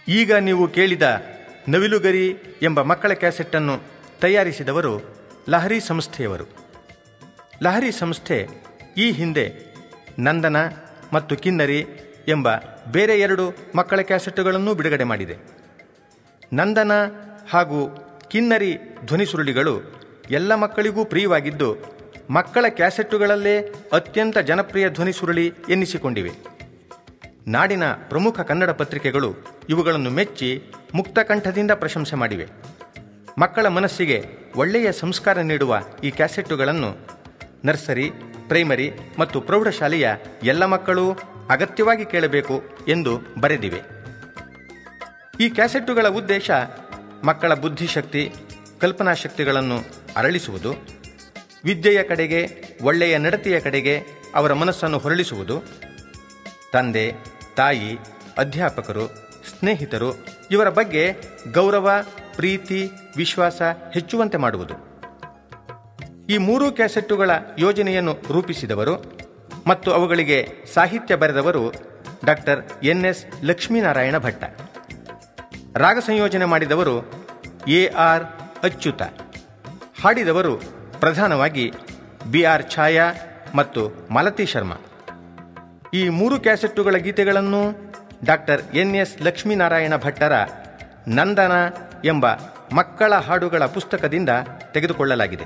ಈಗ ನೀವು ಕೇಳಿದ ನವಿಲುಗರಿ ಎಂಬ ಮಕ್ಕಳ ಕ್ಯಾಸೆಟ್ಟನ್ನು ತಯಾರಿಸಿದವರು ಲಹರಿ ಸಂಸ್ಥೆಯವರು ಲಹರಿ ಸಂಸ್ಥೆ ಈ ಹಿಂದೆ ನಂದನ ಮತ್ತು ಕಿನ್ನರಿ ಎಂಬ ಬೇರೆ ಎರಡು ಮಕ್ಕಳ ಕ್ಯಾಸೆಟ್ಟುಗಳನ್ನು ಬಿಡುಗಡೆ ಮಾಡಿದೆ ನಂದನ ಹಾಗೂ ಕಿನ್ನರಿ ಧ್ವನಿಸುರುಳಿಗಳು ಎಲ್ಲ ಮಕ್ಕಳಿಗೂ ಪ್ರಿಯವಾಗಿದ್ದು ಮಕ್ಕಳ ಕ್ಯಾಸೆಟ್ಟುಗಳಲ್ಲೇ ಅತ್ಯಂತ ಜನಪ್ರಿಯ ಧ್ವನಿಸುರುಳಿ ಎನ್ನಿಸಿಕೊಂಡಿವೆ ನಾಡಿನ ಪ್ರಮುಖ ಕನ್ನಡ ಪತ್ರಿಕೆಗಳು ಇವುಗಳನ್ನು ಮೆಚ್ಚಿ ಮುಕ್ತ ಕಂಠದಿಂದ ಪ್ರಶಂಸೆ ಮಾಡಿವೆ ಮಕ್ಕಳ ಮನಸ್ಸಿಗೆ ಒಳ್ಳೆಯ ಸಂಸ್ಕಾರ ನೀಡುವ ಈ ಕ್ಯಾಸೆಟ್ಟುಗಳನ್ನು ನರ್ಸರಿ ಪ್ರೈಮರಿ ಮತ್ತು ಪ್ರೌಢಶಾಲೆಯ ಎಲ್ಲ ಮಕ್ಕಳು ಅಗತ್ಯವಾಗಿ ಕೇಳಬೇಕು ಎಂದು ಬರೆದಿವೆ ಈ ಕ್ಯಾಸೆಟ್ಟುಗಳ ಉದ್ದೇಶ ಮಕ್ಕಳ ಬುದ್ಧಿಶಕ್ತಿ ಕಲ್ಪನಾ ಶಕ್ತಿಗಳನ್ನು ಅರಳಿಸುವುದು ವಿದ್ಯೆಯ ಕಡೆಗೆ ಒಳ್ಳೆಯ ನಡತೆಯ ಕಡೆಗೆ ಅವರ ಮನಸ್ಸನ್ನು ಹೊರಳಿಸುವುದು ತಂದೆ ತಾಯಿ ಅಧ್ಯಾಪಕರು ಸ್ನೇಹಿತರು ಇವರ ಬಗ್ಗೆ ಗೌರವ ಪ್ರೀತಿ ವಿಶ್ವಾಸ ಹೆಚ್ಚುವಂತೆ ಮಾಡುವುದು ಈ ಮೂರೂ ಕ್ಯಾಸೆಟ್ಟುಗಳ ಯೋಜನೆಯನ್ನು ರೂಪಿಸಿದವರು ಮತ್ತು ಅವುಗಳಿಗೆ ಸಾಹಿತ್ಯ ಬರೆದವರು doctor N S Lakshminarayana Bhatta ರಾಗ ಸಂಯೋಜನೆ ಮಾಡಿದವರು ಎ ಆರ್ ಅಚ್ಯುತ ಹಾಡಿದವರು ಪ್ರಧಾನವಾಗಿ ಬಿ ಆರ್ ಛಾಯಾ ಮತ್ತು ಮಾಲತಿ ಶರ್ಮಾ ಈ ಮೂರು ಕ್ಯಾಸೆಟ್ಟುಗಳ ಗೀತೆಗಳನ್ನು ಡಾಕ್ಟರ್ ಎನ್ ಎಸ್ ಲಕ್ಷ್ಮೀನಾರಾಯಣ ಭಟ್ಟರ ನಂದನ ಎಂಬ ಮಕ್ಕಳ ಹಾಡುಗಳ ಪುಸ್ತಕದಿಂದ ತೆಗೆದುಕೊಳ್ಳಲಾಗಿದೆ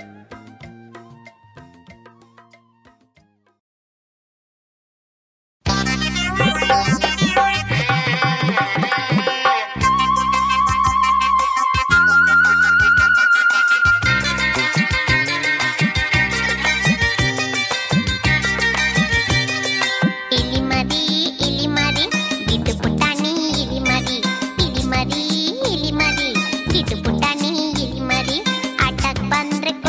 ಇಲಿ ಮರಿ ಇಲಿ ಮರಿ ಗಿಡ್ಡು ಪುಟಾಣಿ ಇಲಿ ಮರಿ ಇಲಿ ಮರಿ ಇಲಿ ಮರಿ ಗಿಡ್ಡು ಪುಟಾಣಿ ಇಲಿ ಮರಿ ಆಟಕ್ ಬಂದ್ರೆ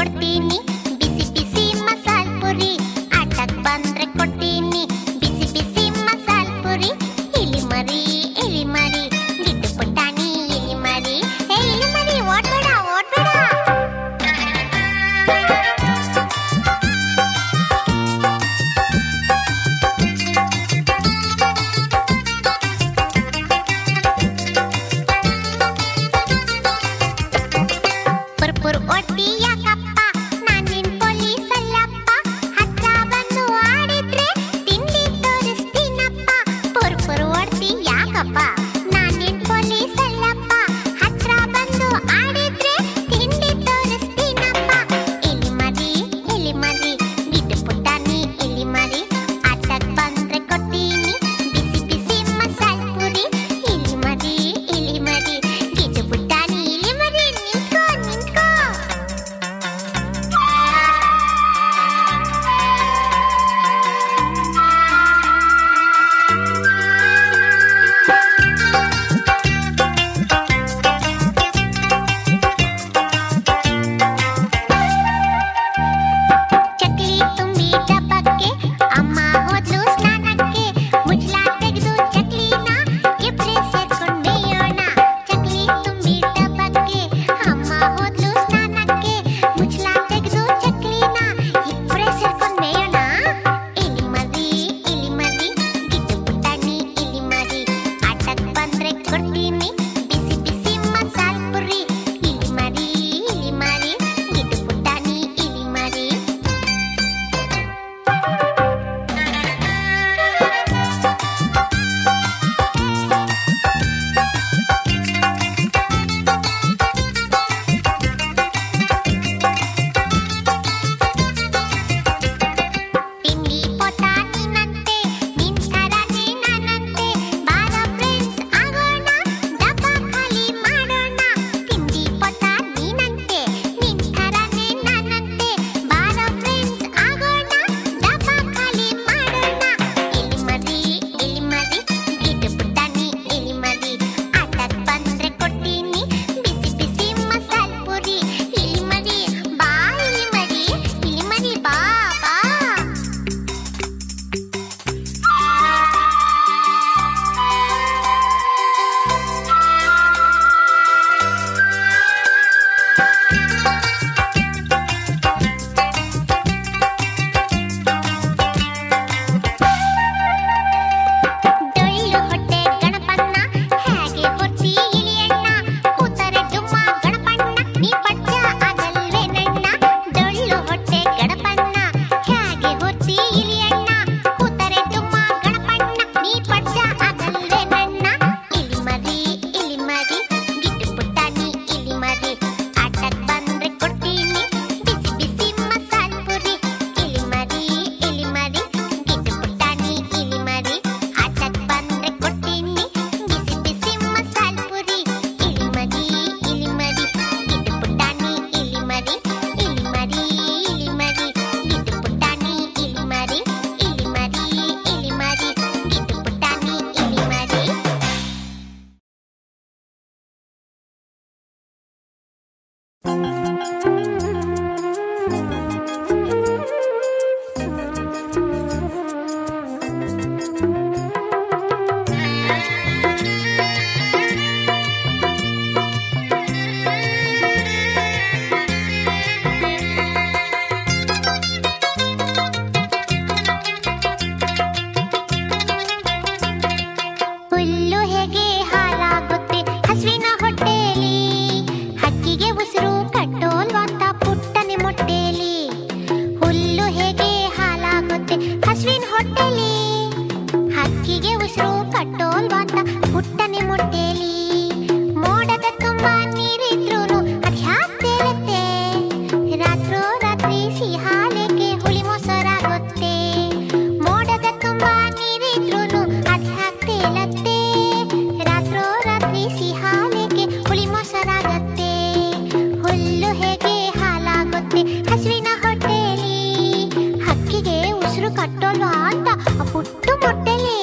ಉಸಿರು ಕಟ್ಟೋಲ್ವಾ ಅಂತ ಆ ಪುಟ್ಟ ಮೊಟ್ಟೆಲಿ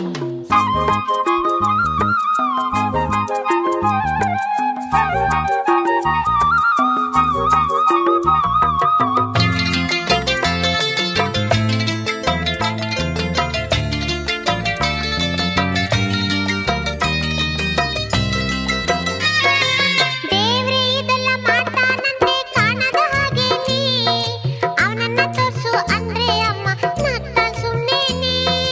ದೇವ್ರೇ ಇದೆಲ್ಲ ಮಾಡ್ತಾನಂತೆ ಕಾಣದ ಹಾಗೇನೆ ಅವನನ್ನ ತೋರ್ಸು ಅಂದ್ರೆ ಅಮ್ಮ ನಗ್ತಾ ಸುಮ್ಮನೆ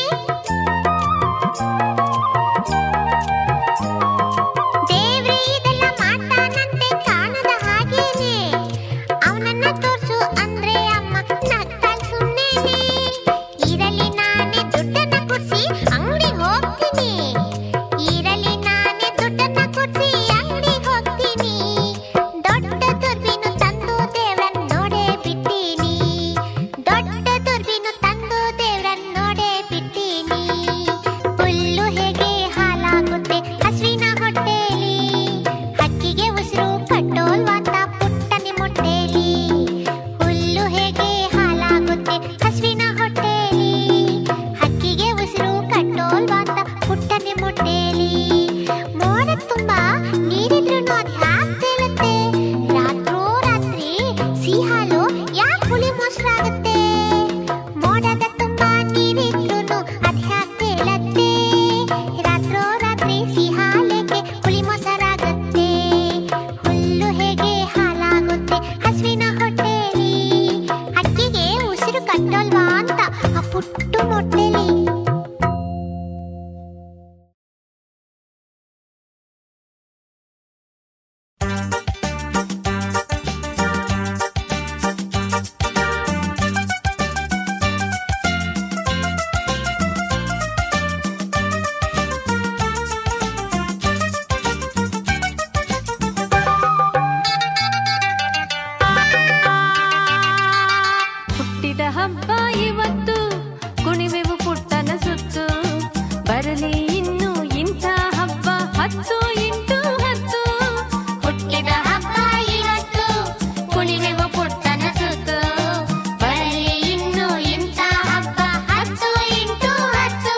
ದೇವ್ರೇ ಇದೆಲ್ಲ ಮಾಡ್ತಾನಂತೆ ಕಾಣದ ಹಾಗೇನೆ ಅವನನ್ನ ತೋರ್ಸು ಅಂದ್ರೆ ಅಮ್ಮ ನಗ್ತಾ ಸುಮ್ಮನೆ ಇರಲಿ ನಾನೇ ದುಡ್ಡನ್ನ ಕೊಡ್ಸಿ ಅಂಗಡಿ ಹೋಗ್ತೀನಿ ಇರಲಿ ನಾನೇ ದುಡ್ಡನ್ನ ಕೊಡ್ಸಿ ಅಂಗಡಿ ಹೋಗ್ತೀನಿ ದೊಡ್ಡ ದುರ್ಬಿನು ತಂದು ದೇವ್ರನ್ ನೋಡೇ ಬಿಟ್ಟಿನಿ ದೊಡ್ಡ ದುರ್ಬಿನು ತಂದು ದೇವ್ರನ್ ನೋಡೇ ಬಿಟ್ಟಿನಿ ಹುಲ್ಲು ಹೇಗೆ ಹಾಲಾಗುತ್ತೆ ಹಸುವಿನ ಹೊಟ್ಟೆಲಿ ಹಕ್ಕಿಗೆ ಉಸಿರು ಕಟ್ಟೋಲ್ವಾಂತ ಪುಟ್ಟನೆ ಮೊಟ್ಟೆಲಿ ಹುಲ್ಲು ಹೇಗೆ ಹಾಲಾಗುತ್ತೆ ಹಸುವಿನ ಹೊಟ್ಟೆಲಿ ಹಕ್ಕಿಗೆ ಉಸಿರು ಕಟ್ಟೋಲ್ವಾಂತ ಪುಟ್ಟನೆ ಮೊಟ್ಟೆಲಿ ಮೋಡ ತುಂಬಾ ನೀರಿದ್ರೂ ಅದ್ ಹ್ಯಾಕ್ ತೇಲುತ್ತೆ ರಾತ್ರೋ ರಾತ್ರಿ ಸಿಹಿಹಾಲು ಯಾಕೆ ಹುಳಿ ಮೊಸರಾಗುತ್ತೆ ಮೋಡದ ತುಂಬಾ ನೀರಿದ್ರೂ ಅದ್ ಹ್ಯಾಕ್ ತೇಲತ್ತೆ ರಾತ್ರೋ ರಾತ್ರಿ ಸಿಹಿಹಾಲೇಕೆ ಹುಳಿ ಮೊಸರಾಗುತ್ತೆ ಹುಲ್ಲು ಹೇಗೆ ಹಾಲಾಗುತ್ತೆ ಹಸುವಿನ ಹೊಟ್ಟೆಲಿ ಹಕ್ಕಿಗೆ ಉಸಿರು ಕಟ್ಟೋಲ್ವಾ ಅಂತ ಆ ಪುಟ್ಟು ಮೊಟ್ಟೆಲಿ ಹುಟ್ಟಿದ ಹಬ್ಬ ಇವತ್ತು ಕುಣಿವೆವು ಪುಟ್ಟನ ಸುತ್ತು ಬರಲಿ ಇನ್ನು ಇಂಥ ಹಬ್ಬ ಹತ್ತು ಇಂಟು ಹತ್ತು ಹುಟ್ಟಿದ ಹಬ್ಬ ಇವತ್ತು ಕುಣಿವೆವು ಪುಟ್ಟನ ಸುತ್ತು ಬರಲಿ ಇನ್ನು ಇಂಥ ಹಬ್ಬ ಹತ್ತು ಇಂಟು ಹತ್ತು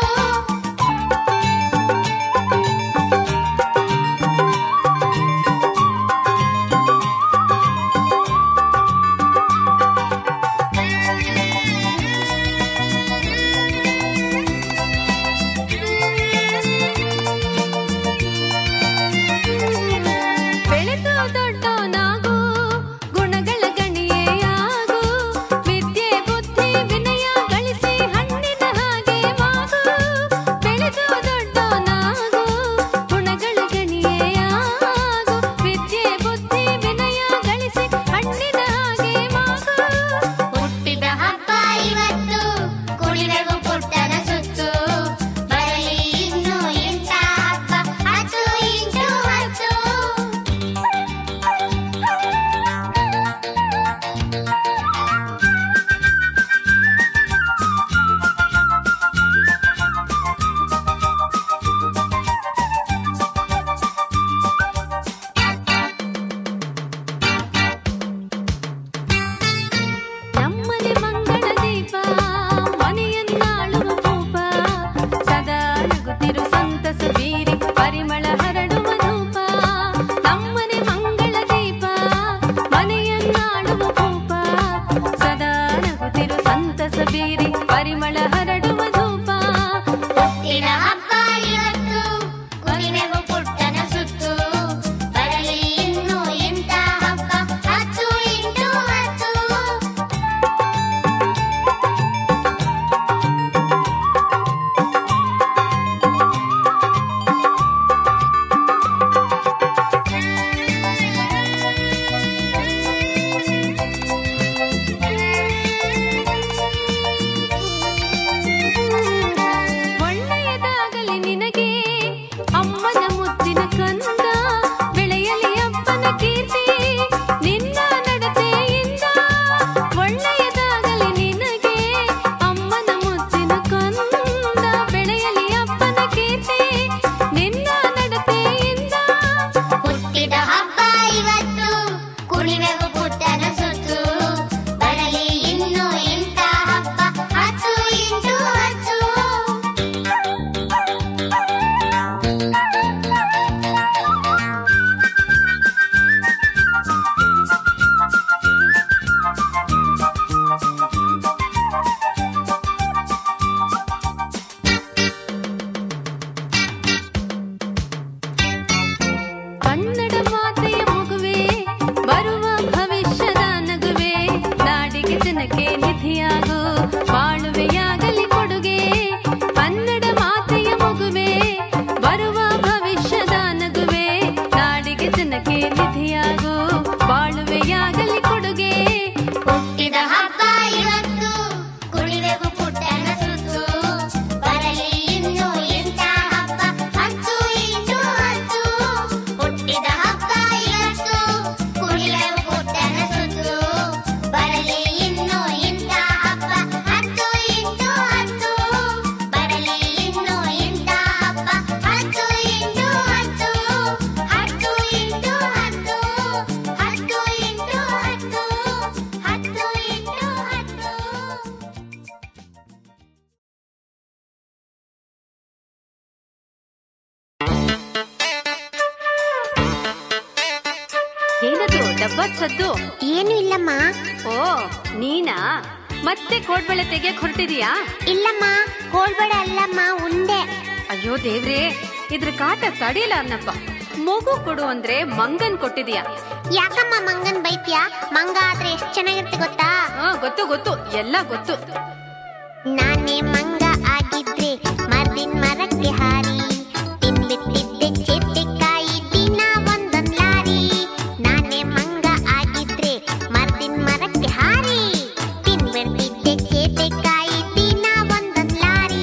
ಹಬ್ಬದ್ ಸದ್ದು ಏನು ಇಲ್ಲಮ್ಮ ಓ ನೀನಾ ಮತ್ತೆ ಕೋಡ್ಬಳೆ ತೆಗಿಯಕ್ ಹೊರಟಿದೀಯಾ ಇಲ್ಲಮ್ಮ ಕೋಳ್ಬೇಡ ಅಲ್ಲಮ್ಮ ಉಂಡೆ ಅಯ್ಯೋ ದೇವ್ರೇ ಇದ್ರ ಕಾಟ ತಡಿಯಲ್ಲ ಅನ್ನಪ್ಪ ಮಗು ಕೊಡು ಅಂದ್ರೆ ಮಂಗನ್ ಕೊಟ್ಟಿದೀಯಾ ಯಾಕಮ್ಮ ಮಂಗನ್ ಬೈತ್ಯಾ ಮಂಗ ಆದ್ರೆ ಎಷ್ಟ್ ಚೆನ್ನಾಗಿರುತ್ತೆ ಗೊತ್ತಾ ಹಾ ಗೊತ್ತು ಗೊತ್ತು ಎಲ್ಲ ಗೊತ್ತು ನಾನೇ ಮಂಗ ಆಗಿದ್ರೆ ಮರ್ದಿನ್ ಮರಕ್ಕೆ ಹಾರಿ ತಿನ್ಬಿಟ್ಟಿದ್ದೆ ಚೇತೆಕಾಯಿ ದಿನ ಒಂದೊಂದ್ ಲಾರಿ ನಾನೇ ಮಂಗ ಆಗಿದ್ರೆ ಮರ್ದಿನ್ ಮರಕ್ಕೆ ಹಾರಿ ತಿನ್ಬಿಟ್ಟಿದ್ದೆ ಚೇತೆಕಾಯಿ ದಿನ ಒಂದೊಂದ್ ಲಾರಿ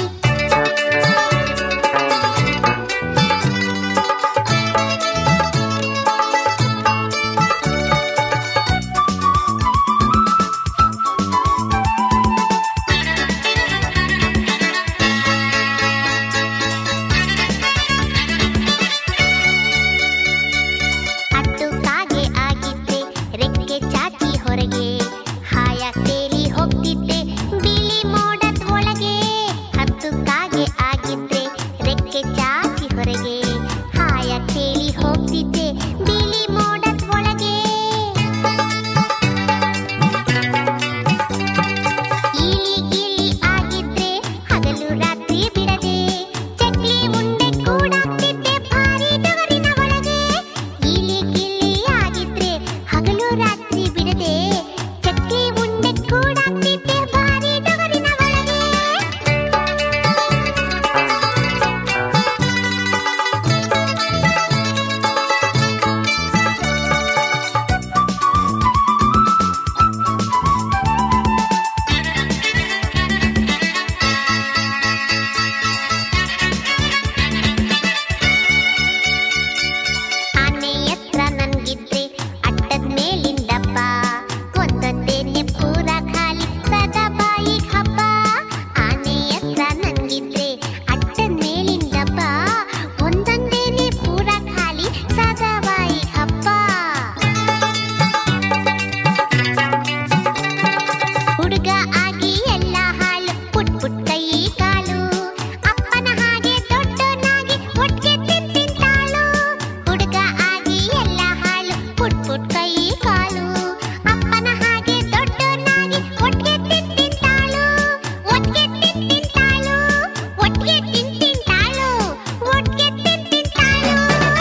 ಅಟ್ಟು ಕಾಗೆ ಆಗಿದ್ದೆ ರೆಕ್ಕೆ ಚಾಚಿ ಹೊರಗೆ ಹಾಯ ತೇಲಿ ಹೋಗ್ತಿದ್ದೆ ಬಿಳಿ ಮೋಡದ ಒಳಗೆ ಹತ್ತು ಕಾಗೆ ಆಗಿದ್ರೆ ರೆಕ್ಕೆ ಚಾಚಿ ಹೊರಗೆ ಹಾಯ ತೇಲಿ ಹೋಗ್ತಿದ್ದೆ ಬಿಳಿ ಮೋಡದ ಒಳಗೆ ಇಲಿ ಗಿಲಿ ಆಗಿದ್ರೆ ಹಗಲು ರಾತ್ರಿ ಬಿಡದೆ ಚಕ್ಲಿ ಉಂಡೆ ಕೂಡಾಕ್ತಿದ್ದೆ ಭಾರಿ ಡಗರಿನ ಒಳಗೆ ಇಲಿ ಗಿಲಿ ಆಗಿದ್ರೆ ಹಗಲು ರಾತ್ರಿ ಬಿಡದೆ ಚಕ್ಲಿ ಉಂಡೆ ಕೂಡಾಕ್ತಿದ್ದೆ ಭಾರಿ ಡಗರಿನ ಒಳಗೆ ಆನೆ ಎತ್ರ ನನ್ಗಿದ್ರೆ ಅಟ್ಟದ ಮೇಲಿಂದ ಬಾ ಒಂದೊಂದೇನೆ ಪೂರ ಖಾಲಿ ಸದಾ ಬಾಯಿ ಹಬ್ಬ ಆನೆ ಎತ್ರ ನನ್ಗಿದ್ರೆ ಅಟ್ಟದ ಮೇಲಿಂದ ಬಾ ಒಂದೊಂದೇನೆ ಪೂರ ಖಾಲಿ ಸದಾ ಬಾಯಿ ಹಬ್ಬ ಹುಡುಗ ಆಗಿ ಎಲ್ಲ ಹಾಳು ಪುಟ್ ಪುಟ್ ಕೈ ಕಾಲು ಅಪ್ಪನ ಹಾಗೆ ದೊಡ್ಡನಾಗಿ ಒಟ್ಟಿಗೆ ತಿಂತಿಂತಾಳು ಹುಡುಗ ಆಗಿ ಎಲ್ಲ ಹಾಳು ಪುಟ್ ಪುಟ್ ಕೈ ಕಾಲು ಅಪ್ಪನ ಹಾಗೆ ದೊಡ್ಡನಾಗಿ ಒಟ್ಟಿಗೆ ತಿಂತಿಂತಾಳು ಒಟ್ಟಿಗೆ ತಿಂತಿಂತಾಳು ಒಟ್ಟಿಗೆ ತಿಂತಿಂತಾಳು ಒಟ್ಟಿಗೆ ತಿಂತಿಂತಾಳು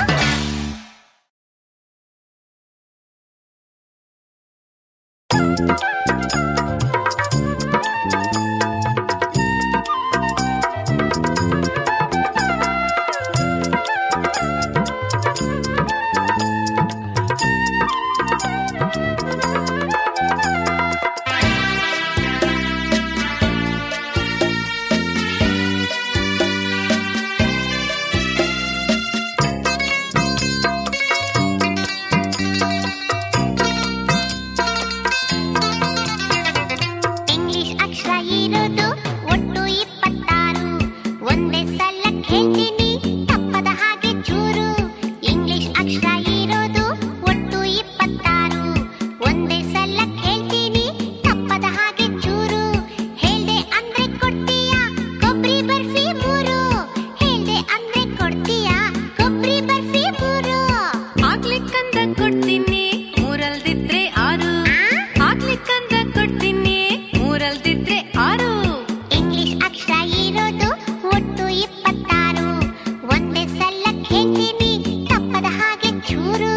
ಇಂಗ್ಲಿಷ್ ಅಕ್ಷರ ಇರೋದು ಒಟ್ಟು ಇಪ್ಪತ್ತಾರು ಒಂದೇ ಸಲ ಹೇಳ್ತೀನಿ ತಪ್ಪದ ಹಾಗೆ ಚೂರು ಇಂಗ್ಲಿಷ್ ಅಕ್ಷರ ಇರೋದು ಒಟ್ಟು ಇಪ್ಪತ್ತಾರು ಒಂದೇ ಸಲ ಹೇಳ್ತೀನಿ ತಪ್ಪದ ಹಾಗೆ ಚೂರು ಹೇಳ್ದೆ ಅಂದ್ರೆ ಕೊಡ್ತೀಯಾ ಕೊಬ್ಬರಿ ಬರ್ಫಿ ಮೂರು ಹೇಳ್ದೆ ಅಂದ್ರೆ ಕೊಡ್ತೀಯಾ ಕೊಬ್ಬರಿ ಬರ್ಫಿ ಮೂರು ಆಗ್ಲಿಕ್ಕಂದ ಕೊಡ್ತೀನಿ ಮೂರಲ್ದಿದ್ರೆ ಆರು ಆಗ್ಲಿಕ್ಕಂದ ಕೊಡ್ತೀನಿ ಮೂರಲ್ದಿದ್ರೆ ಆರು ಇಂಗ್ಲಿಷ್ ಅಕ್ಷರ ಇರೋದು ಒಟ್ಟು ಇಪ್ಪತ್ತಾರು ಒಂದೇ ಸಲ ಹೇಳ್ತೀನಿ ತಪ್ಪದ ಹಾಗೆ ಚೂರು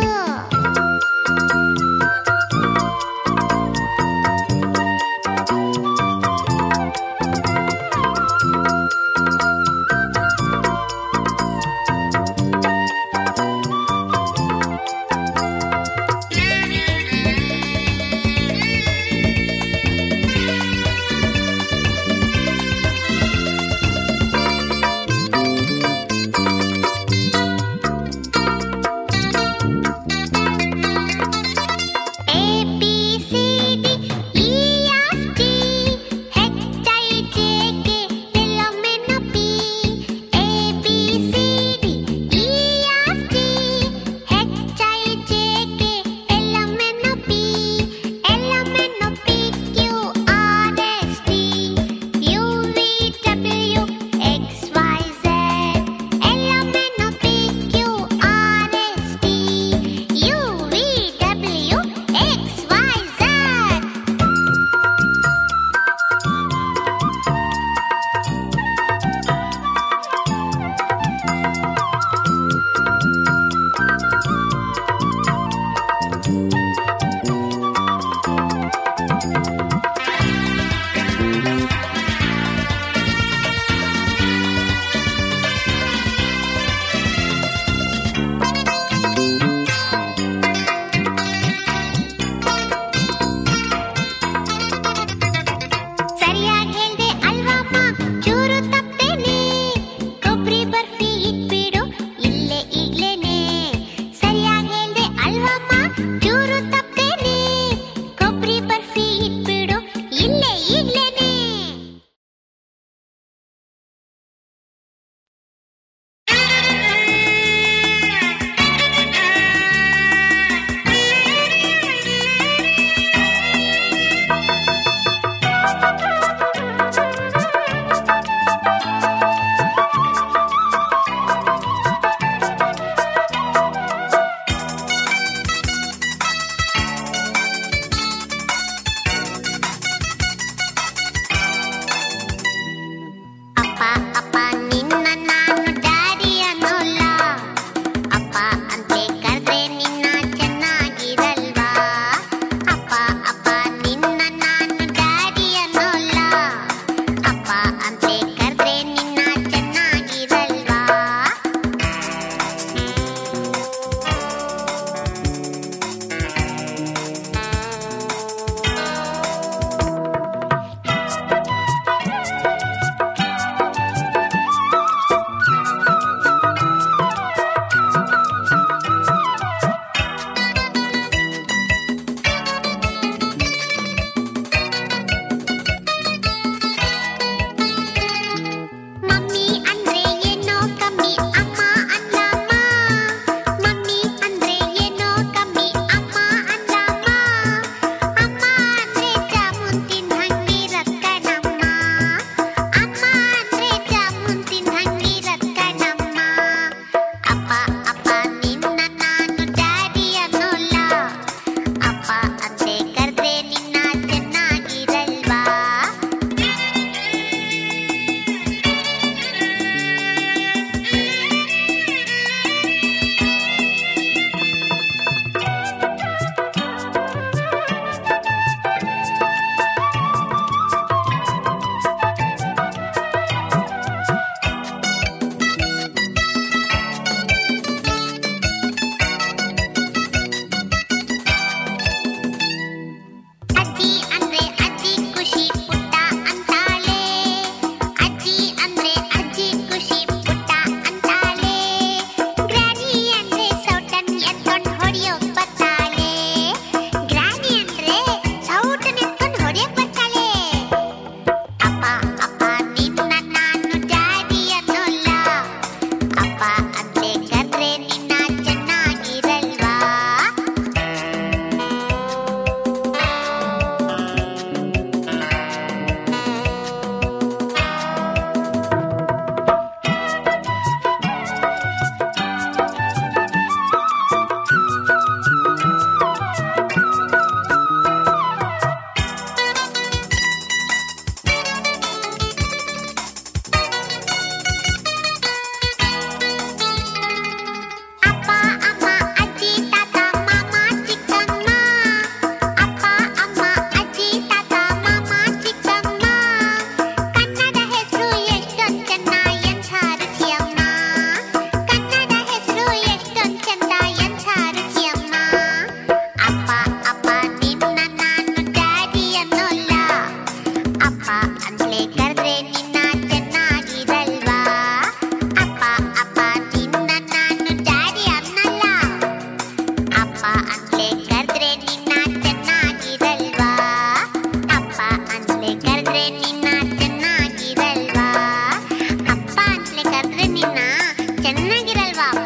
ಕರೆದ್ರೆ ನಿನ್ನ ಚೆನ್ನಾಗಿರಲ್ವಾ ಅಪ್ಪ ಅಪ್ಪ ನಿನ್ನ ನಾನು ಡ್ಯಾಡಿ ಅನ್ನಲ್ಲ ಅಪ್ಪ ಅಂತಲೇ ಕರೆದ್ರೆ ನಿನ್ನ ಚೆನ್ನಾಗಿರಲ್ವಾ ಅಪ್ಪ ಅಂತಲೇ ಕರೆದ್ರೆ ನಿನ್ನ ಚೆನ್ನಾಗಿರಲ್ವಾ ಅಪ್ಪ ಅಂತಲೇ ಕರೆದ್ರೆ ನಿನ್ನ ಚೆನ್ನಾಗಿರಲ್ವಾ ಅಪ್ಪ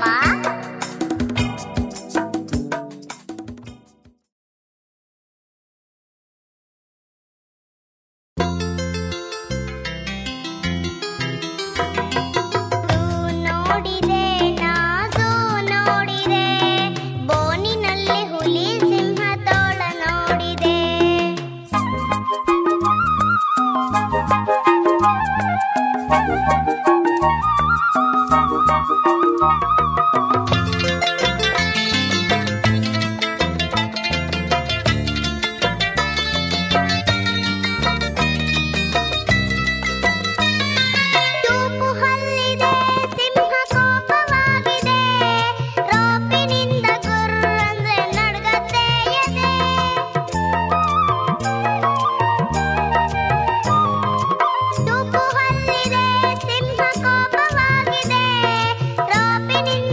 ನೋಡಿದೆ ನಾಸು ನೋಡಿದೆ ಬೋನಿನಲ್ಲಿ ಹುಲಿ ಸಿಂಹ ತೋಳ ನೋಡಿದೆ ತೂಪು ಹಲ್ಲಿದೆ ಸಿಂಹ ಕೋಪವಾಗಿದೆ ರೋಪಿನಿಂದ ಗುರ್ರಂದ್ರೆ ನಡ್ಗತ್ತೆ ಎದೆ ತೂಪು ಹಲ್ಲಿದೆ ಸಿಂಹ ಕೋಪವಾಗಿದೆ ರೋಪಿನಿಂದ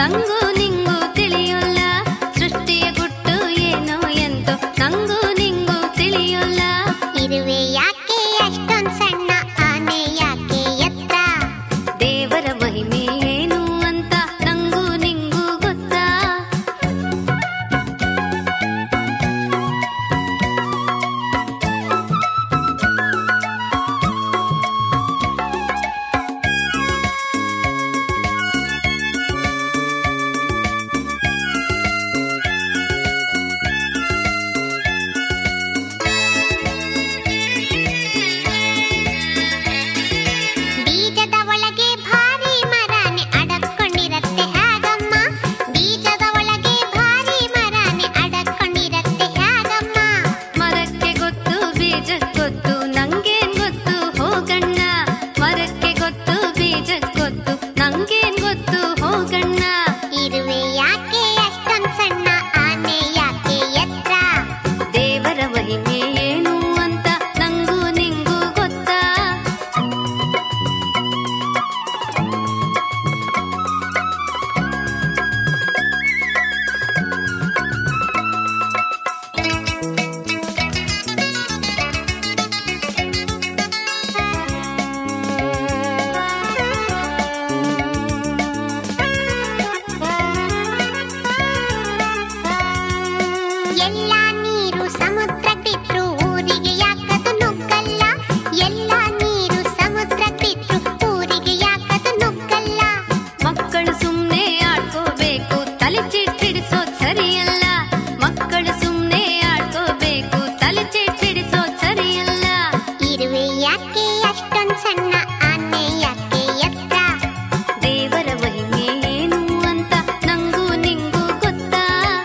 ನಂಗೂ ನಿಂಗೂ ತಿಳಿಯೋಲ್ಲ ಸೃಷ್ಟಿಯ ಗುಟ್ಟು ಏನೋ ಎಂತೋ ನಂಗೂ ನಿಂಗೂ ತಿಳಿಯೋಲ್ಲ ಇರುವೆ ಯಾಕೆ ಅಷ್ಟೊಂದ್ ಸಣ್ಣ ಆನೆ ಯಾಕೆ ಎತ್ತ ದೇವರ ಮಹಿಮೆ ಏನು ಅಂತ ನಂಗೂ ನಿಂಗೂ ಗೊತ್ತಾ ಬೀಜದ ಒಳಗೆ ಭಾರಿ ಮರಾನೆ ಅಡಕೊಂಡಿರತ್ತೆ ಹಾಗಮ್ಮ ಬೀಜದ ಒಳಗೆ ಭಾರಿ ಮರಾನೆ ಅಡಕೊಂಡಿರತ್ತೆ ಹಾಗಮ್ಮ ಮರಕ್ಕೆ ಗೊತ್ತು ಬೀಜ ಗೊತ್ತು ನಂಗೇನ್ ಗೊತ್ತು ಹೋಗಣ್ಣ ಮರಕ್ಕೆ ಗೊತ್ತು ಬೀಜ ಗೊತ್ತು ನಂಗೇನ್ ಗೊತ್ತು ಹೋಗಣ್ಣ ಇರುವೆ ಯಾಕೆ ಅಷ್ಟೊಂದ್ ಸಣ್ಣ ಆನೆ ಯಾಕೆ ಎತ್ತ ದೇವರ ಮಹಿಮೆ ಏನು ಅಂತ ನಂಗೂ ನಿಂಗೂ ಗೊತ್ತಾ ಎಲ್ಲ ನೀರು ಸಮುದ್ರ ಬಿಟ್ರು ಊರಿಗೆ ಯಾಕದು ನುಗ್ಗಲ್ಲ ಎಲ್ಲ ನೀರು ಸಮುದ್ರ ಬಿಟ್ರು ಊರಿಗೆ ಯಾಕದು ನುಗ್ಗಲ್ಲ ಮಕ್ಕಳು ಸುಮ್ನೆ ಆಡ್ಕೋಬೇಕು ತಲೆ ಚಿಟ್ಟಿಡಿಸೋದ್ ಸರಿಯಲ್ಲ ಮಕ್ಕಳು ಸುಮ್ನೆ ಆಡ್ಕೋಬೇಕು ತಲೆ ಚಿಟ್ಟಿಡಿಸೋದ್ ಸರಿಯಲ್ಲ ಇರುವೆ ಯಾಕೆ ಅಷ್ಟೊಂದ್ ಸಣ್ಣ ಆನೆ ಯಾಕೆ ಎತ್ತ ದೇವರ ಮಹಿಮೆ ಏನು ಅಂತ ನಂಗೂ ನಿಂಗೂ ಗೊತ್ತಾ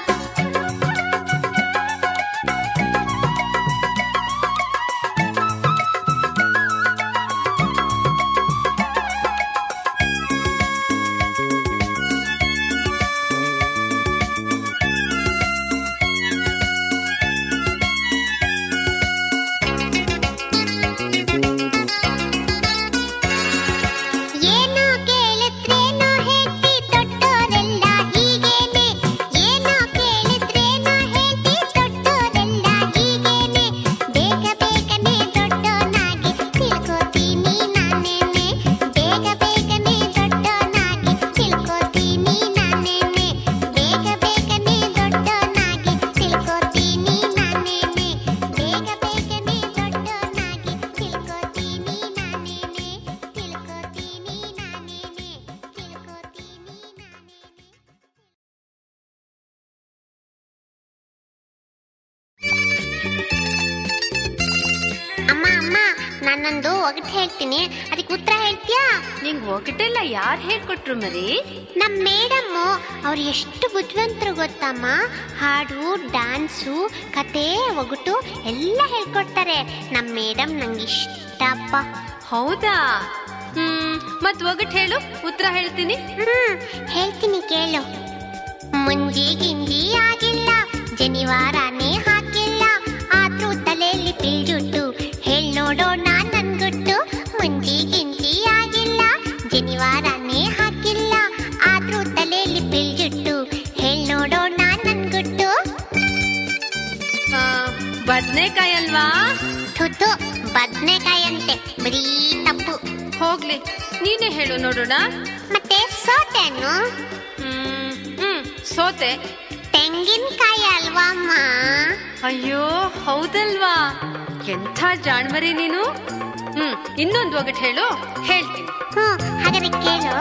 ಏನೋ ಕೇಳಿದ್ರೇನೋ ಹೇಳ್ತಿ ದೊಡ್ಡೋರೆಲ್ಲ ಹೀಗೇನೆ ಏನೋ ಕೇಳಿದ್ರೇನೋ ಹೇಳ್ತಿ ದೊಡ್ಡೋರೆಲ್ಲ ಹೀಗೇನೆ ಬೇಗ ಬೇಗನೆ ದೊಡ್ಡೋನಾಗಿ ತಿಳ್ಕೋತೀನಿ ನಾನೇನೆ ಬೇಗ ಬೇಗನೆ ದೊಡ್ಡೋನಾಗಿ ತಿಳ್ಕೋತೀನಿ ನಾನೇನೆ ಬೇಗ ಬೇಗನೆ ದೊಡ್ಡೋನಾಗಿ ತಿಳ್ಕೋತೀನಿ ನಾನೇನೆ ಬೇಗ ಬೇಗನೆ ದೊಡ್ಡೋನಾಗಿ ತಿಳ್ಕೋತೀನಿ ನಾನೇನೆ ತಿಳ್ಕೋತೀನಿ ನಾನೇನೆ ತಿಳ್ಕೋತೀನಿ ನಾನೇನೆ ಅಮ್ಮ ಅಮ್ಮ ನಾನೊಂದು ಒಗಟ್ ಹೇಳ್ತೀನಿ ಅದಕ್ಕೆ ಉತ್ತರ ಹೇಳ್ತೀಯಾ ನಿಂಗ್ ಒಗಟೆಲ್ಲ ಯಾರ್ ಹೇಳ್ಕೊಟ್ರು ಮರಿ ನಮ್ ಮೇಡಮ್ಮು ಅವ್ರು ಎಷ್ಟು ಬುದ್ಧಿವಂತರು ಗೊತ್ತಮ್ಮ ಹಾಡು ಡ್ಯಾನ್ಸು ಕತೆ ಒಗಟು ಎಲ್ಲ ಹೇಳ್ಕೊಡ್ತಾರೆ ನಮ್ ಮೇಡಮ್ ನಂಗೆ ಇಷ್ಟಪ್ಪ ಹೌದಾ ಹ್ಮ್ ಮತ್ ಒಗಟ್ ಹೇಳು ಉತ್ತರ ಹೇಳ್ತೀನಿ ಹ್ಮ್ ಹೇಳ್ತೀನಿ ಕೇಳು ಮುಂಜಿ ಗಿಂಜಿ ಆಗಿಲ್ಲ ಜನಿವಾರನೇ ಹಾಕಿಲ್ಲ ಆದ್ರೂ ತಲೆಯಲ್ಲಿ ಪಿಲ್ಜುಟ್ಟು ಹೇಳ್ ನೋಡೋಣ ನನ್ಗುಟ್ಟು ಮುಂಜಿ ಗಿಂಜಿ ಆಗಿಲ್ಲ ಜನಿವಾರನೇ ಹಾಕಿಲ್ಲ ಆದ್ರೂ ತಲೆಯಲ್ಲಿ ಪಿಲ್ಜುಟ್ಟು ಹೇಳ್ ನೋಡೋಣ ನನ್ಗುಟ್ಟು ಆ, ಬದ್ನೆಕಾಯಿ ಅಲ್ವಾ ಥುತು ಬದ್ನೆಕಾಯಿ ಅಂತೆ ಬರೀ ತಪ್ಪು ಹೋಗ್ಲಿ ನೀನೇ ಹೇಳು ನೋಡೋಣ ಮತ್ತೆ ಸೋತೆನು ಹ್ಮ್ ಹ್ಮ್ ಸೋತೆ ತೆಂಗಿನಕಾಯಿ ಅಲ್ವಾ ಅಮ್ಮ ಅಯ್ಯೋ ಹೌದಲ್ವಾ ಎಂಥ ಜಾಣ್ಮರಿ ನೀನು ಹ್ಮ್ ಇನ್ನೊಂದು ಒಗಟ್ ಹೇಳು ಹೇಳ್ತೀನಿ ಹ್ಮ್ ಹಾಗಾದ್ರೆ ಕೇಳು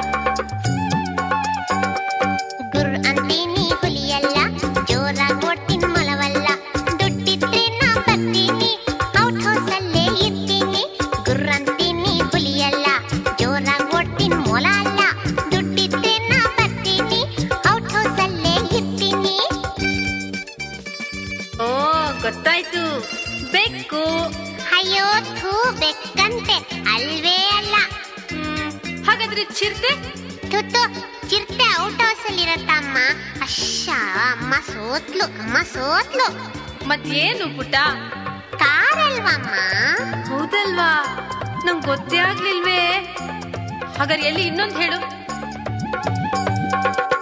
ಗುರ್ ಅಂತೀನಿ ಹುಲಿಯಲ್ಲ ಜೋರಾಗಿ ಓಡ್ತೀನಿ ಮೊಲವಲ್ಲ ದುಡ್ಡಿದ್ರೆ ನಾ ಬರ್ತೀನಿ ಔಟ್ ಹೌಸ್ ಅಲ್ಲೇ ಇರ್ತೀನಿ ಗುರ್ ಅಂತೀನಿ ಹುಲಿಯಲ್ಲ ಜೋರಾಗಿ ಓಡ್ತೀನಿ ಮೊಲ ಅಲ್ಲ ದುಡ್ಡಿದ್ರೆ ನಾ ಬರ್ತೀನಿ ಔಟ್ ಹೌಸ್ ಅಲ್ಲೇ ಇರ್ತೀನಿ ಓ ಗೊತ್ತಾಯ್ತು ಬೆಕ್ಕು ಅಯ್ಯೋ ಥೂ ಬೆಕ್ಕಂತೆ ಅಲ್ವೇ ಅಲ್ಲ ಹ್ಮ್ ಹಾಗಾದ್ರೆ ಚಿರತೆ ತುತ್ತು ಚಿರತೆ ಔಟ್ ಹೌಸ್ ಅಲ್ಲಿ ಇರತ್ತಮ್ಮ ಅಶ್ಶ ಅಮ್ಮ ಸೋತ್ಲು ಅಮ್ಮ ಸೋತ್ಲು ಮತ್ತೇನು ಪುಟ್ಟ ಕಾರಲ್ವಮ್ಮ ಹೌದಲ್ವಾ ನಂಗೆ ಗೊತ್ತೇ ಆಗ್ಲಿಲ್ವೇ ಹಾಗಾದ್ರೆ ಎಲ್ಲಿ ಇನ್ನೊಂದು ಹೇಳು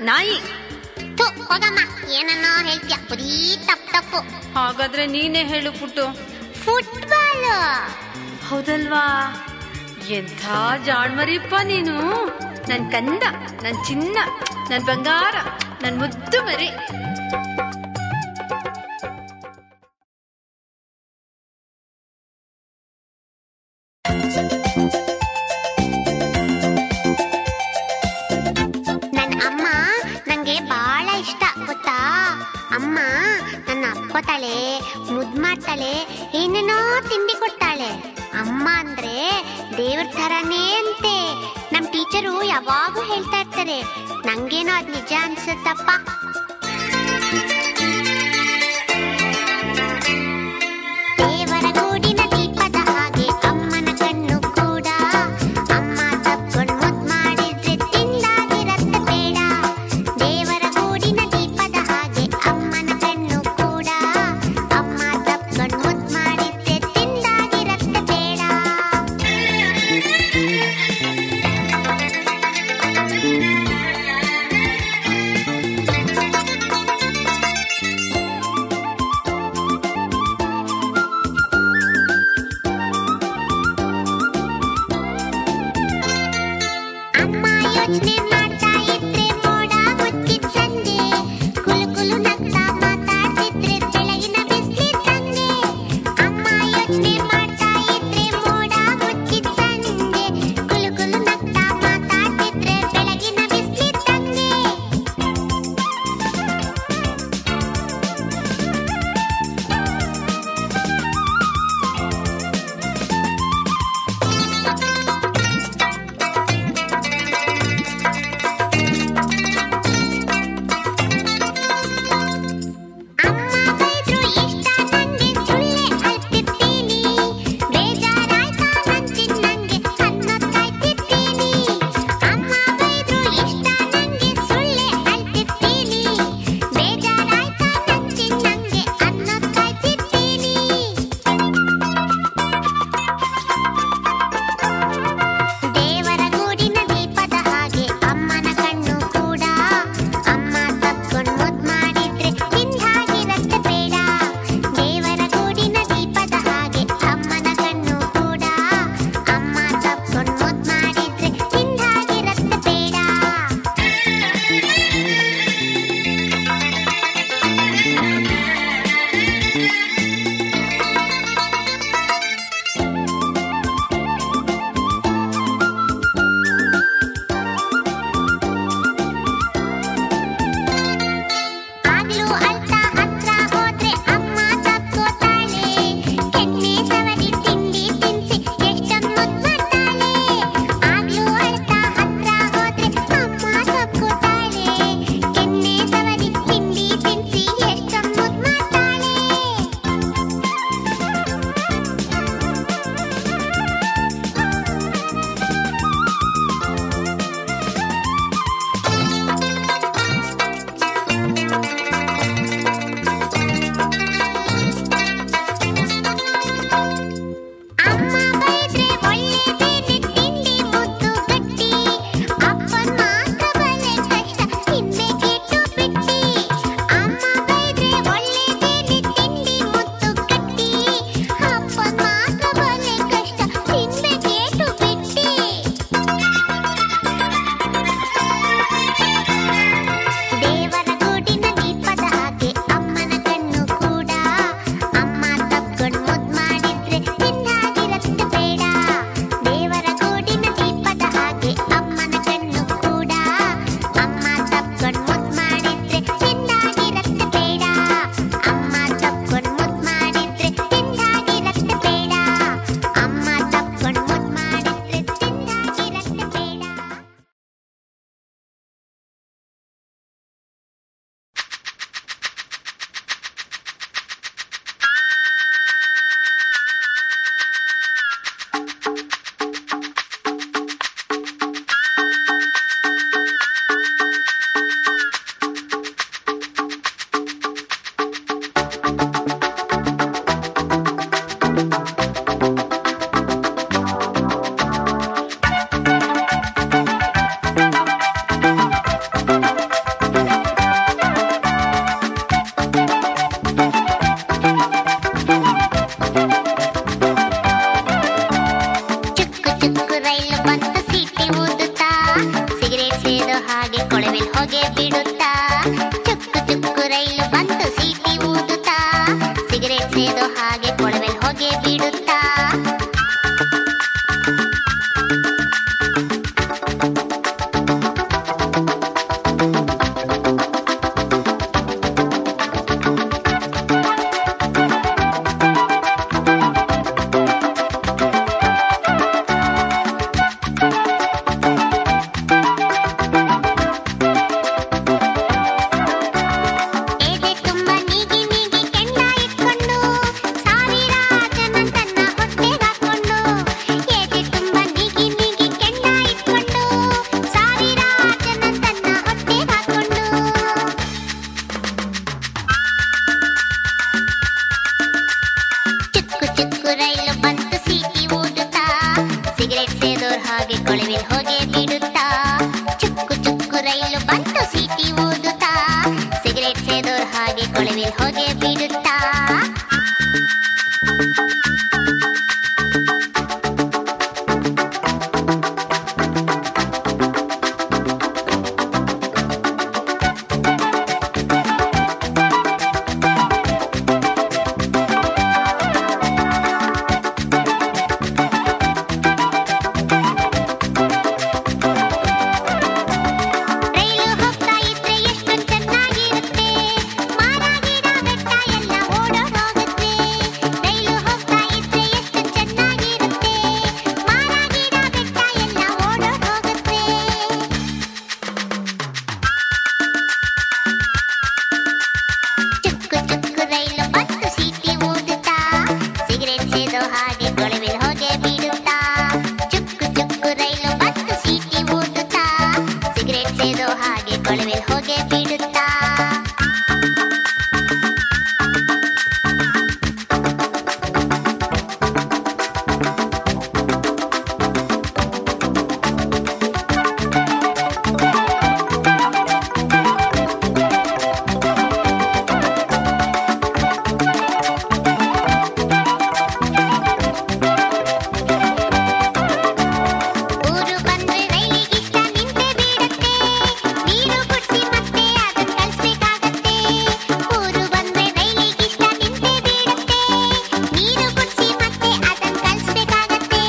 ನಾಯಿ ಥು, ಹೋಗಮ್ಮ ಏನನ್ನೋ ಹೇಳ್ತೀಯ ಬರೀ ತಪ್ಪು ತಪ್ಪು ಹಾಗಾದ್ರೆ ನೀನೇ ಹೇಳು ಪುಟ್ಟು ಫುಟ್ಬಾಲ್ ಹೌದಲ್ವಾ ಎಂಥ ಜಾಣ್ಮರಿಪ್ಪ ನೀನು ನನ್ ಕಂದ ನನ್ ಚಿನ್ನ ನನ್ ಬಂಗಾರ ನನ್ ಮುದ್ದು ಮರಿ ನನ್ನ ಅಮ್ಮ ನಂಗೆ ಬಹಳ ಇಷ್ಟ ಗೊತ್ತಾ ಅಮ್ಮ ನನ್ನ ಅಪ್ಕೋತಾಳೆ ಮುದ್ ಮಾಡ್ತಾಳೆ ಏನೇನೋ ತಿಂಡಿ ಕೊಡ್ತಾಳೆ ಅಮ್ಮ ಅಂದ್ರೆ ದೇವ್ರ ಥರನೇ ಅಂತೆ ನಮ್ ಟೀಚರು ಯಾವಾಗೂ ಹೇಳ್ತಾ ಇರ್ತಾರೆ ನಂಗೇನೋ ಅದ್ ನಿಜ ಅನ್ಸುತ್ತಪ್ಪ ದೇವರ ಗೂಡಿನ ದೀಪದ ಹಾಗೆ ಅಮ್ಮನ ಕಣ್ಣು ಕೂಡ ಅಮ್ಮ ತಪ್ಕೊಂಡ್ ಮುದ್ ಮಾಡಿದ್ರೆ ತಿಂದಾಗಿರತ್ತೆ ಬೇಡ ದೇವರ ಗೂಡಿನ ದೀಪದ ಹಾಗೆ ಅಮ್ಮನ ಕಣ್ಣು ಕೂಡ ಅಮ್ಮ ತಪ್ಕೊಂಡ್ ಮುದ್ ಮಾಡಿದ್ರೆ ತಿಂದಾಗಿರತ್ತೆ ಬೇಡ ಹೋಗಿ ಬಿಡುತ್ತಾ ಎದೆ ತುಂಬ ನೀಗಿ ನೀಗಿ ಕೆಂಡ ಇಟ್ಕೊಂಡು ಸಾವಿರ ಜನ ತನ್ನ ಹೊಟ್ಟೆಗಾಕೊಂಡು ಎದೆ ತುಂಬ ನೀಗಿ ನೀಗಿ ಕೆಂಡ ಇಟ್ಕೊಂಡು ಸಾವಿರ ಜನ ತನ್ನ ಹೊಟ್ಟೆಗಾಕೊಂಡು ಚುಕ್ಕು ಚುಕ್ಕು ರೈಲು ಬಂತು ಸೀಟಿ ಊದುತ್ತಾ ಸಿಗರೆಟ್ ಸೇದೋರ್ ಹಾಗೆ ಕೊಳವೆ ಹೋಗಿ ಬಿಡುತ್ತಾ ಚುಕ್ಕು ಚುಕ್ಕು ರೈಲು ಬಂತು ಸೀಟಿ ಊದುತ್ತಾ ಸಿಗರೆಟ್ ಸೇದೋರ್ ಹಾಗೆ ಕೊಳವೆ ಹೋಗಿ ಬಿಡುತ್ತಾ ರೈಲು ಹೋಗ್ತಾ ಇದ್ರೆ ಎಷ್ಟು ಚೆನ್ನಾಗಿರುತ್ತೆ ಮರ ಗಿಡ ಬೆಟ್ಟ ಎಲ್ಲ ಓಡೋಡ್ ಹೋಗುತ್ತೆ ರೈಲು ಹೋಗ್ತಾ ಇದ್ರೆ ಎಷ್ಟು ಚೆನ್ನಾಗಿರುತ್ತೆ ಮರ ಗಿಡ ಬೆಟ್ಟ ಎಲ್ಲ ಓಡೋಡ್ ಹೋಗುತ್ತೆ ಚುಕ್ಕು ಚುಕ್ಕು ರೈಲು ಬತ್ತು ಸೀಟಿ ಊದುತ್ತಾ ಸಿಗರೆಟ್ ಸೇದೋ ಹಾಗೆ ಕೊಳವೆ ಹೋಗಿ ಬಿಡುತ್ತಾ ಚುಕ್ಕು ಚುಕ್ಕು ರೈಲು ಬತ್ತು ಸೀಟಿ ಊದುತ್ತಾ ಸಿಗರೆಟ್ ಸೇದೋ ಹಾಗೆ ಕೊಳವೆ ಹೋಗಿ ಬಿಡುತ್ತಾ ಊರು ಬಂದ್ರೆ ರೈಲಿಗಿಷ್ಟ ನಿಂತೇ ಬೀಳುತ್ತೆ ನೀರು ಕುಡ್ಸಿ ಮತ್ತೆ ಅದನ್ನ ಕಳ್ಸ್ಬೇಕಾಗತ್ತೆ ಊರು ಬಂದ್ರೆ ರೈಲಿಗಿಷ್ಟ ನಿಂತೇ ಬೀಳುತ್ತೆ ನೀರು ಕುಡ್ಸಿ ಮತ್ತೆ ಅದನ್ನ ಕಳ್ಸ್ಬೇಕಾಗತ್ತೆ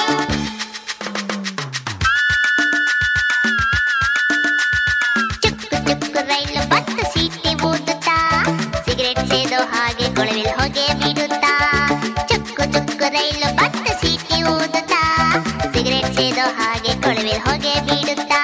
ಚುಕ್ಕು ಚುಕ್ಕು ರೈಲು ಬತ್ತು ಸೀಟಿ ಊದುತ್ತಾ ಸಿಗರೆಟ್ ಸೇದೋ ಹಾಗೆ ಕೊಳವೆಲ್ ಹೊಗೆ ಬಿಡುತ್ತಾ ಚುಕ್ಕು ಚುಕ್ಕು ರೈಲು ಬತ್ತು ಸೀಟಿ ಊದುತ್ತಾ ಸಿಗರೆಟ್ ಸೇದೋ ಹಾಗೆ ಕೊಳವೆಲ್ ಹೊಗೆ ಬಿಡುತ್ತಾ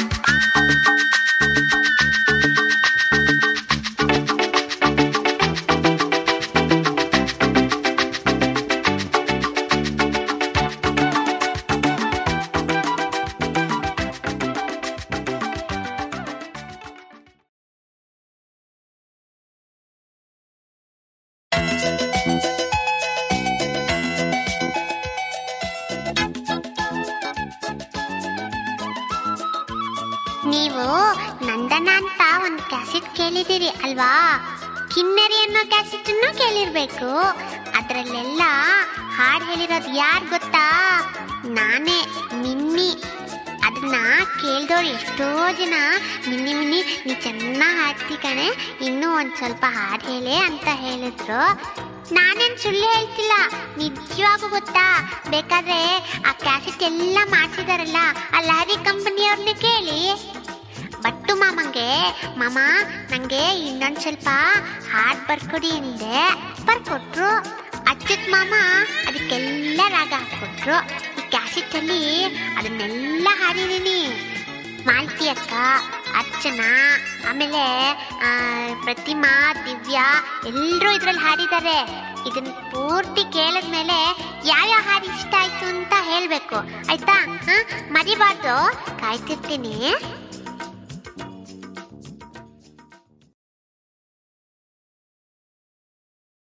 ನೀವು ನಂದನ ಅಂತ ಒಂದು ಕ್ಯಾಸೆಟ್ ಕೇಳಿದಿರಿ ಅಲ್ವಾ ಕಿನ್ನರಿ ಅನ್ನೋ ಕ್ಯಾಸೆಟ್ ಕೇಳಿರ್ಬೇಕು ಅದ್ರಲ್ಲೆಲ್ಲ ಹಾಡು ಹೇಳಿರೋದು ಯಾರು ಗೊತ್ತಾ ನಾನೇ ಮಿನ್ನಿ ಅದನ್ನ ಕೇಳ್ದವ್ರು ಎಷ್ಟೋ ಜನ ಮಿನ್ನಿ ಮಿನ್ನಿ ನೀ ಚೆನ್ನಾಗಿ ಹಾಡ್ತಿ ಕಣೆ ಇನ್ನೂ ಒಂದು ಸ್ವಲ್ಪ ಹಾಡು ಹೇಳಿ ಅಂತ ಹೇಳಿದ್ರು ನಾನೇನ್ ಸುಳ್ಳು ಹೇಳ್ತಿಲ್ಲ ನಿಜವಾಗೂ ಗೊತ್ತಾ ಬೇಕಾದ್ರೆ ಆ ಕ್ಯಾಸೆಟ್ ಎಲ್ಲ ಮಾಡಿಸಿದಾರಲ್ಲ ಆ ಲಾರಿ ಕಂಪನಿಯವ್ರನ್ನ ಕೇಳಿ ಬಟ್ಟು ಮಾಮಂಗೆ ಮಾಮ ನಂಗೆ ಇನ್ನೊಂದ್ ಸ್ವಲ್ಪ ಹಾಡ್ ಬರ್ಕೊಡಿ ಅಂದೆ ಬರ್ಕೊಟ್ರು ಅಚ್ಚುತ್ ಮಾಮ ಅದಕ್ಕೆಲ್ಲ ರಾಗ ಹಾಕೊಟ್ರು ಈ ಕ್ಯಾಸೆಟ್ ಅಲ್ಲಿ ಅದನ್ನೆಲ್ಲ ಹಾಡಿದೀನಿ ಮಾಲ್ತಿ ಅಕ್ಕ ಅರ್ಚನಾ ಆಮೇಲೆ ಆ, ಪ್ರತಿಮಾ ದಿವ್ಯಾ ಎಲ್ಲರೂ ಇದ್ರಲ್ಲಿ ಹಾಡಿದ್ದಾರೆ ಇದನ್ನ ಪೂರ್ತಿ ಕೇಳಿದ್ಮೇಲೆ ಯಾವ್ಯಾವ ಹಾಡು ಇಷ್ಟ ಆಯ್ತು ಅಂತ ಹೇಳ್ಬೇಕು ಆಯ್ತಾ ಹ? ಮರಿಬಾರ್ದು ಕಾಯ್ತಿರ್ತೀನಿ